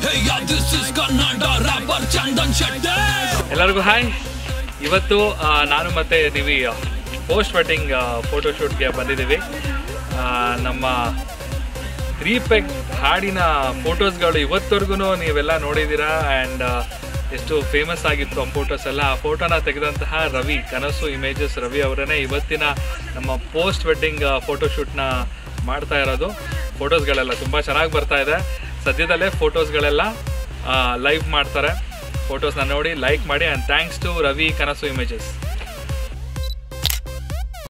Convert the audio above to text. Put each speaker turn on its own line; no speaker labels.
ಎಲ್ಲರಿಗೂ ಹಾಯ್ ಇವತ್ತು ಆ, ನಾನು ಮತ್ತೆ ದಿವಿ ಪೋಸ್ಟ್ ವೆಡ್ಡಿಂಗ್ ಫೋಟೋಶೂಟ್ಗೆ ಬಂದಿದ್ದೀವಿ ಆ, ನಮ್ಮ ತ್ರೀ ಪೆಗ್ ಹಾಡಿನ ಫೋಟೋಸ್ಗಳು ಇವತ್ತವರೆಗೂ ನೀವೆಲ್ಲ ನೋಡಿದ್ದೀರಾ ಆ್ಯಂಡ್ ಎಷ್ಟು ಫೇಮಸ್ ಆಗಿತ್ತು ಆ ಫೋಟೋಸ್ ಎಲ್ಲ ಆ ಫೋಟೋನ ತೆಗೆದಂತಹ ರವಿ ಕನಸು ಇಮೇಜಸ್ ರವಿ ಅವರನ್ನೇ ಇವತ್ತಿನ ನಮ್ಮ ಪೋಸ್ಟ್ ವೆಡ್ಡಿಂಗ್ ಫೋಟೋಶೂಟ್ನ ಮಾಡ್ತಾ ಇರೋದು ಫೋಟೋಸ್ಗಳೆಲ್ಲ ತುಂಬ ಚೆನ್ನಾಗಿ ಬರ್ತಾ ಇದೆ ಸದ್ಯದಲ್ಲೇ ಫೋಟೋಸ್ಗಳೆಲ್ಲ ಲೈವ್ ಮಾಡ್ತಾರೆ ಫೋಟೋಸ್ನ ನೋಡಿ ಲೈಕ್ ಮಾಡಿ ಆ್ಯಂಡ್ ಥ್ಯಾಂಕ್ಸ್ ಟು ರವಿ ಕನಸು ಇಮೇಜಸ್